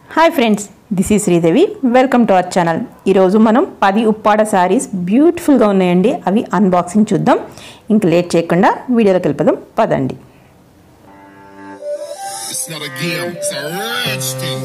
Hi friends this ఈ Sridevi welcome to our channel ఈరోజు మనం పది ఉప్పాడ శారీస్ బ్యూటిఫుల్గా ఉన్నాయండి అవి అన్బాక్సింగ్ చూద్దాం ఇంక లేట్ చేయకుండా వీడియోలోకి వెళ్ళిపోదాం పదండి It's not a game, it's a rich thing.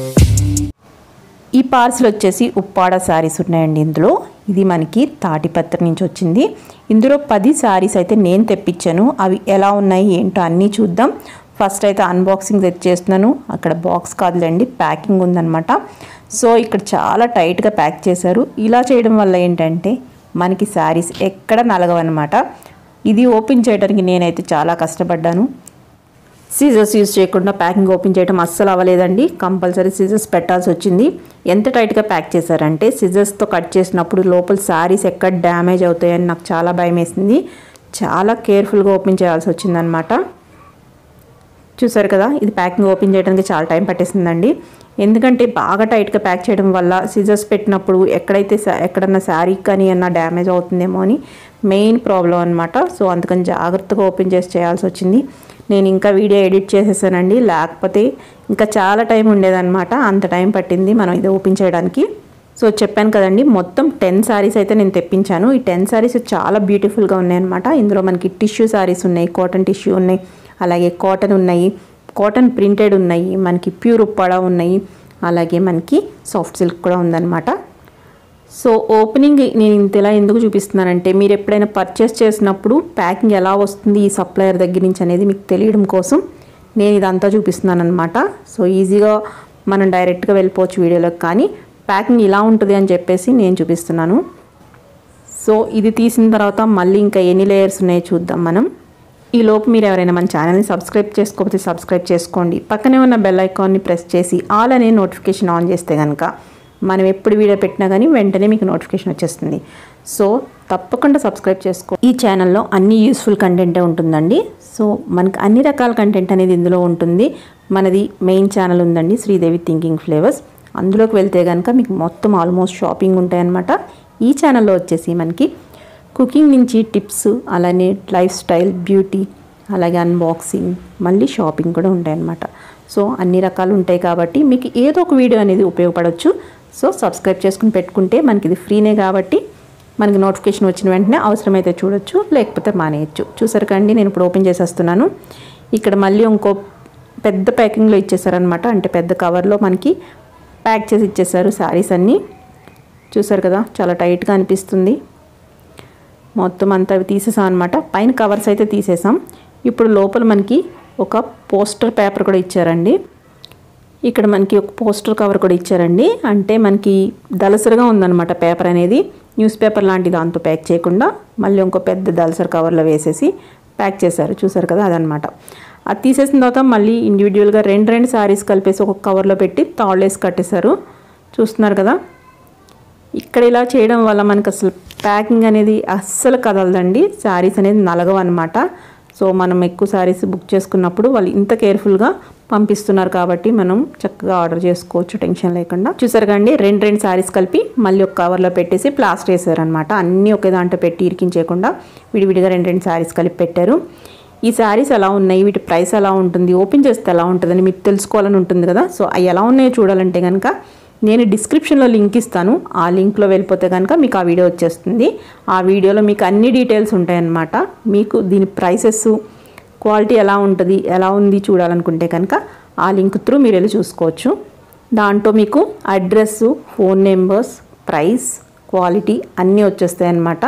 ఈ పార్సిల్ వచ్చేసి ఉప్పాడ శారీస్ ఉన్నాయండి ఇందులో ఇది మనకి తాటిపత్రి నుంచి వచ్చింది ఇందులో పది శారీస్ అయితే నేను తెప్పించాను అవి ఎలా ఉన్నాయి ఏంటో అన్నీ చూద్దాం ఫస్ట్ అయితే అన్బాక్సింగ్ తెచ్చేస్తున్నాను అక్కడ బాక్స్ కాదులేండి ప్యాకింగ్ ఉందన్నమాట సో ఇక్కడ చాలా టైట్గా ప్యాక్ చేశారు ఇలా చేయడం వల్ల ఏంటంటే మనకి శారీస్ ఎక్కడ నలగవన్నమాట ఇది ఓపెన్ చేయడానికి నేనైతే చాలా కష్టపడ్డాను సీజర్స్ యూజ్ చేయకుండా ప్యాకింగ్ ఓపెన్ చేయడం అస్సలు అవ్వలేదండి కంపల్సరీ సీజర్స్ పెట్టాల్సి వచ్చింది ఎంత టైట్గా ప్యాక్ చేశారంటే సీజర్స్తో కట్ చేసినప్పుడు లోపల శారీస్ ఎక్కడ డ్యామేజ్ అవుతాయని నాకు చాలా భయం వేసింది చాలా కేర్ఫుల్గా ఓపెన్ చేయాల్సి వచ్చిందనమాట చూసారు కదా ఇది ప్యాకింగ్ ఓపెన్ చేయడానికి చాలా టైం పట్టేసిందండి ఎందుకంటే బాగా టైట్గా ప్యాక్ చేయడం వల్ల సిజర్స్ పెట్టినప్పుడు ఎక్కడైతే సా- ఎక్కడన్నా శారీ కానీ అన్న డ్యామేజ్ అవుతుందేమో అని మెయిన్ ప్రాబ్లం అనమాట సో అందుకని జాగ్రత్తగా ఓపెన్ చేసి చేయాల్సి వచ్చింది నేను ఇంకా వీడియో ఎడిట్ చేసేసానండి లేకపోతే ఇంకా చాలా టైం ఉండేదన్నమాట అంత టైం పట్టింది మనం ఇది ఓపెన్ చేయడానికి సో చెప్పాను కదండి మొత్తం టెన్ శారీస్ అయితే నేను తెప్పించాను ఈ టెన్ శారీస్ చాలా బ్యూటిఫుల్గా ఉన్నాయన్నమాట ఇందులో మనకి టిష్యూ శారీస్ ఉన్నాయి కాటన్ టిష్యూ ఉన్నాయి అలాగే కాటన్ ఉన్నాయి కాటన్ ప్రింటెడ్ ఉన్నాయి మనకి ప్యూర్ ఉప్పాడ ఉన్నాయి అలాగే మనకి సాఫ్ట్ సిల్క్ కూడా ఉందన్నమాట సో ఓపెనింగ్ నేను ఇంతలా ఎందుకు చూపిస్తున్నానంటే మీరు ఎప్పుడైనా పర్చేస్ చేసినప్పుడు ప్యాకింగ్ ఎలా వస్తుంది ఈ సప్లయర్ దగ్గర నుంచి అనేది మీకు తెలియడం కోసం నేను ఇదంతా చూపిస్తున్నాను అనమాట సో ఈజీగా మనం డైరెక్ట్గా వెళ్ళిపోవచ్చు వీడియోలోకి కానీ ప్యాకింగ్ ఇలా ఉంటుంది అని చెప్పేసి నేను చూపిస్తున్నాను సో ఇది తీసిన తర్వాత మళ్ళీ ఇంకా ఎన్ని లేయర్స్ ఉన్నాయో చూద్దాం మనం ఈ లోపు మీరు ఎవరైనా మన ఛానల్ని సబ్స్క్రైబ్ చేసుకోకపోతే సబ్స్క్రైబ్ చేసుకోండి పక్కనే ఉన్న బెల్ ఐకాన్ని ప్రెస్ చేసి ఆల్ అనే నోటిఫికేషన్ ఆన్ చేస్తే కనుక మనం ఎప్పుడు వీడియో పెట్టినా కానీ వెంటనే మీకు నోటిఫికేషన్ వచ్చేస్తుంది సో తప్పకుండా సబ్స్క్రైబ్ చేసుకో ఈ ఛానల్లో అన్ని యూస్ఫుల్ కంటెంటే ఉంటుందండి సో మనకి అన్ని రకాల కంటెంట్ అనేది ఇందులో ఉంటుంది మనది మెయిన్ ఛానల్ ఉందండి శ్రీదేవి థింకింగ్ ఫ్లేవర్స్ అందులోకి వెళ్తే కనుక మీకు మొత్తం ఆల్మోస్ట్ షాపింగ్ ఉంటాయన్నమాట ఈ ఛానల్లో వచ్చేసి మనకి కుకింగ్ నుంచి టిప్స్ అలానే లైఫ్ స్టైల్ బ్యూటీ అలాగే అన్బాక్సింగ్ మళ్ళీ షాపింగ్ కూడా ఉంటాయన్నమాట సో అన్ని రకాలు ఉంటాయి కాబట్టి మీకు ఏదో ఒక వీడియో అనేది ఉపయోగపడవచ్చు సో సబ్స్క్రైబ్ చేసుకుని పెట్టుకుంటే మనకి ఇది ఫ్రీనే కాబట్టి మనకి నోటిఫికేషన్ వచ్చిన వెంటనే అవసరమైతే చూడొచ్చు లేకపోతే మానేయచ్చు చూసారు కండి నేను ఇప్పుడు ఓపెన్ చేసేస్తున్నాను ఇక్కడ మళ్ళీ ఇంకో పెద్ద ప్యాకింగ్లో ఇచ్చేసారనమాట అంటే పెద్ద కవర్లో మనకి ప్యాక్ చేసి ఇచ్చేసారు శారీస్ అన్నీ చూసారు కదా చాలా టైట్గా అనిపిస్తుంది మొత్తం అంతా అవి తీసేసాం అనమాట పైన కవర్స్ అయితే తీసేసాం ఇప్పుడు లోపల మనకి ఒక పోస్టర్ పేపర్ కూడా ఇచ్చారండి ఇక్కడ మనకి ఒక పోస్టర్ కవర్ కూడా ఇచ్చారండి అంటే మనకి దలసరిగా ఉందన్నమాట పేపర్ అనేది న్యూస్ పేపర్ లాంటి దాంతో ప్యాక్ చేయకుండా మళ్ళీ ఇంకో పెద్ద దలసరి కవర్లో వేసేసి ప్యాక్ చేశారు చూసారు కదా అదనమాట అది తీసేసిన తర్వాత మళ్ళీ ఇండివిజువల్గా రెండు రెండు శారీస్ కలిపేసి ఒక కవర్లో పెట్టి తాళ్ళేసి కట్టేశారు చూస్తున్నారు కదా ఇక్కడ ఇలా చేయడం వల్ల మనకు అసలు ప్యాకింగ్ అనేది అస్సలు కదలదండి శారీస్ అనేది నలగవు అనమాట సో మనం ఎక్కువ శారీస్ బుక్ చేసుకున్నప్పుడు వాళ్ళు ఇంత కేర్ఫుల్గా పంపిస్తున్నారు కాబట్టి మనం చక్కగా ఆర్డర్ చేసుకోవచ్చు టెన్షన్ లేకుండా చూసారు కండి రెండు రెండు శారీస్ కలిపి మళ్ళీ ఒక కవర్లో పెట్టేసి ప్లాస్టర్ వేసారనమాట అన్నీ ఒకే దాంట్లో పెట్టి ఇరికించేయకుండా విడివిడిగా రెండు రెండు శారీస్ కలిపి పెట్టారు ఈ శారీస్ ఎలా ఉన్నాయి వీటి ప్రైస్ ఎలా ఉంటుంది ఓపెన్ చేస్తే ఎలా ఉంటుందని మీకు తెలుసుకోవాలని ఉంటుంది కదా సో అవి ఎలా ఉన్నాయో చూడాలంటే కనుక నేను డిస్క్రిప్షన్లో లింక్ ఇస్తాను ఆ లింక్లో వెళ్ళిపోతే కనుక మీకు ఆ వీడియో వచ్చేస్తుంది ఆ వీడియోలో మీకు అన్ని డీటెయిల్స్ ఉంటాయన్నమాట మీకు దీని ప్రైసెస్ క్వాలిటీ ఎలా ఉంటుంది ఎలా ఉంది చూడాలనుకుంటే కనుక ఆ లింక్ త్రూ మీరు వెళ్ళి చూసుకోవచ్చు దాంట్లో మీకు address phone numbers price quality అన్నీ వచ్చేస్తాయి అన్నమాట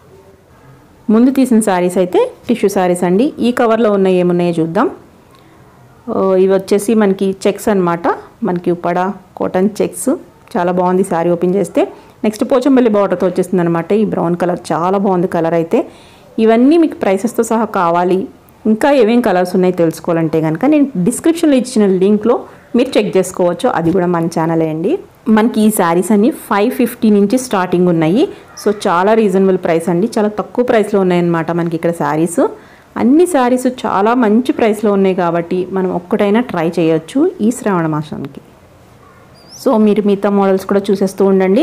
ముందు తీసిన శారీస్ అయితే టిష్యూ శారీస్ అండి ఈ కవర్లో ఉన్న ఏమున్నాయో చూద్దాం ఓ, ఇవి వచ్చేసి మనకి చెక్స్ అన్నమాట మనకి ఉప్పడ కాటన్ చెక్స్ చాలా బాగుంది శారీ ఓపెన్ చేస్తే నెక్స్ట్ పోచంపల్లి బార్డర్తో వచ్చేస్తుంది అనమాట ఈ బ్రౌన్ కలర్ చాలా బాగుంది కలర్ అయితే ఇవన్నీ మీకు ప్రైసెస్తో సహా కావాలి ఇంకా ఏమేం కలర్స్ ఉన్నాయి తెలుసుకోవాలంటే కనుక నేను డిస్క్రిప్షన్లో ఇచ్చిన లింక్లో మీరు చెక్ చేసుకోవచ్చు అది కూడా మన ఛానలే అండి మనకి ఈ శారీస్ అన్ని ఫైవ్ ఫిఫ్టీ నుంచి స్టార్టింగ్ ఉన్నాయి సో చాలా రీజనబుల్ ప్రైస్ అండి చాలా తక్కువ ప్రైస్లో ఉన్నాయన్నమాట మనకి ఇక్కడ శారీస్ అన్ని శారీస్ చాలా మంచి ప్రైస్లో ఉన్నాయి కాబట్టి మనం ఒక్కటైనా ట్రై చేయొచ్చు ఈ శ్రావణ మాసానికి సో మీరు మిగతా మోడల్స్ కూడా చూసేస్తూ ఉండండి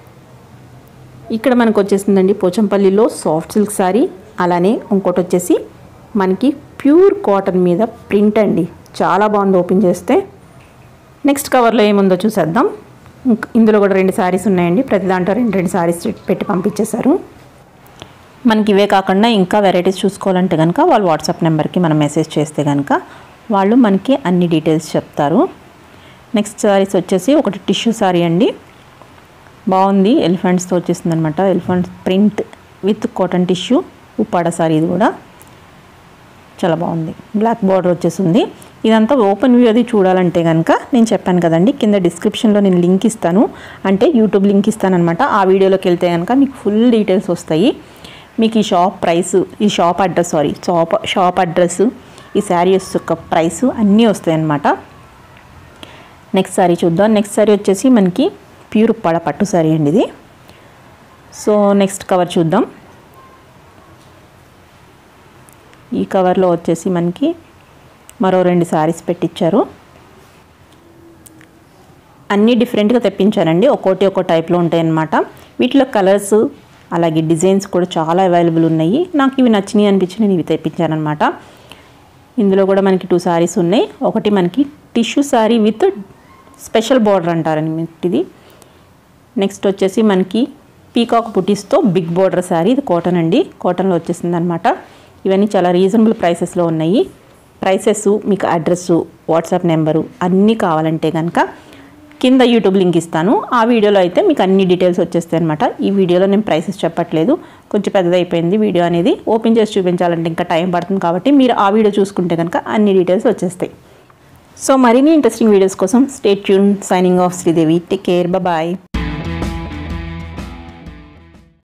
ఇక్కడ మనకు వచ్చేసిందండి పోచంపల్లిలో సాఫ్ట్ సిల్క్ శారీ అలానే ఇంకోటి వచ్చేసి మనకి ప్యూర్ కాటన్ మీద ప్రింట్ అండి చాలా బాగుంది ఓపెన్ చేస్తే నెక్స్ట్ కవర్లో ఏముందో చూసేద్దాం ఇంక్- ఇందులో కూడా రెండు శారీస్ ఉన్నాయండి ప్రతి దాంట్లో రెండు రెండు శారీస్ పెట్టి పంపించేశారు మనకి ఇవే కాకుండా ఇంకా వెరైటీస్ చూసుకోవాలంటే కనుక వాళ్ళు వాట్సాప్ నెంబర్కి మనం మెసేజ్ చేస్తే కనుక వాళ్ళు మనకి అన్ని డీటెయిల్స్ చెప్తారు నెక్స్ట్ శారీస్ వచ్చేసి ఒకటి టిష్యూ శారీ అండి బాగుంది ఎలిఫెంట్స్తో వచ్చేసింది అనమాట elephant print with cotton tissue Uppada sari ఇది కూడా చాలా బాగుంది బ్లాక్ బార్డర్ వచ్చేసింది ఇదంతా ఓపెన్ వ్యూ అది చూడాలంటే కనుక నేను చెప్పాను కదండి కింద డిస్క్రిప్షన్లో నేను లింక్ ఇస్తాను అంటే యూట్యూబ్ లింక్ ఇస్తానమాట ఆ వీడియోలోకి వెళ్తే కనుక మీకు ఫుల్ డీటెయిల్స్ వస్తాయి మీకు ఈ షాప్ ప్రైస్ ఈ shop address sorry shop shop address ఈ శారీస్ యొక్క ప్రైస్ అన్నీ వస్తాయి అన్నమాట నెక్స్ట్ శారీ చూద్దాం నెక్స్ట్ శారీ వచ్చేసి మనకి ప్యూర్ ఉప్పాడ పట్టు శారీ అండి ఇది సో నెక్స్ట్ కవర్ చూద్దాం ఈ కవర్లో వచ్చేసి మనకి మరో రెండు శారీస్ పెట్టించారు అన్నీ డిఫరెంట్గా తెప్పించానండి ఒక్కోటి ఒక్కో టైప్లో ఉంటాయి అన్నమాట వీటిలో కలర్స్ అలాగే డిజైన్స్ కూడా చాలా అవైలబుల్ ఉన్నాయి నాకు ఇవి నచ్చినాయి అనిపించి నేను ఇవి తెప్పించాను అనమాట ఇందులో కూడా మనకి టూ శారీస్ ఉన్నాయి ఒకటి మనకి tissue sari with special border అంటారని ఇది నెక్స్ట్ వచ్చేసి మనకి పీకాక్ బుటీస్తో బిగ్ బార్డర్ శారీ ఇది కాటన్ అండి కాటన్లో వచ్చేసింది అనమాట ఇవన్నీ చాలా రీజనబుల్ ప్రైసెస్లో ఉన్నాయి ప్రైసెస్ మీకు అడ్రస్ వాట్సాప్ నెంబరు అన్నీ కావాలంటే కనుక కింద యూట్యూబ్ లింక్ ఇస్తాను ఆ వీడియోలో అయితే మీకు అన్ని డీటెయిల్స్ వచ్చేస్తాయి అనమాట ఈ వీడియోలో నేను ప్రైసెస్ చెప్పట్లేదు కొంచెం పెద్దదైపోయింది వీడియో అనేది ఓపెన్ చేసి చూపించాలంటే ఇంకా టైం పడుతుంది కాబట్టి మీరు ఆ వీడియో చూసుకుంటే కనుక అన్ని డీటెయిల్స్ వచ్చేస్తాయి సో మరిన్ని ఇంట్రెస్టింగ్ వీడియోస్ కోసం stay tuned signing off Sridevi take care bye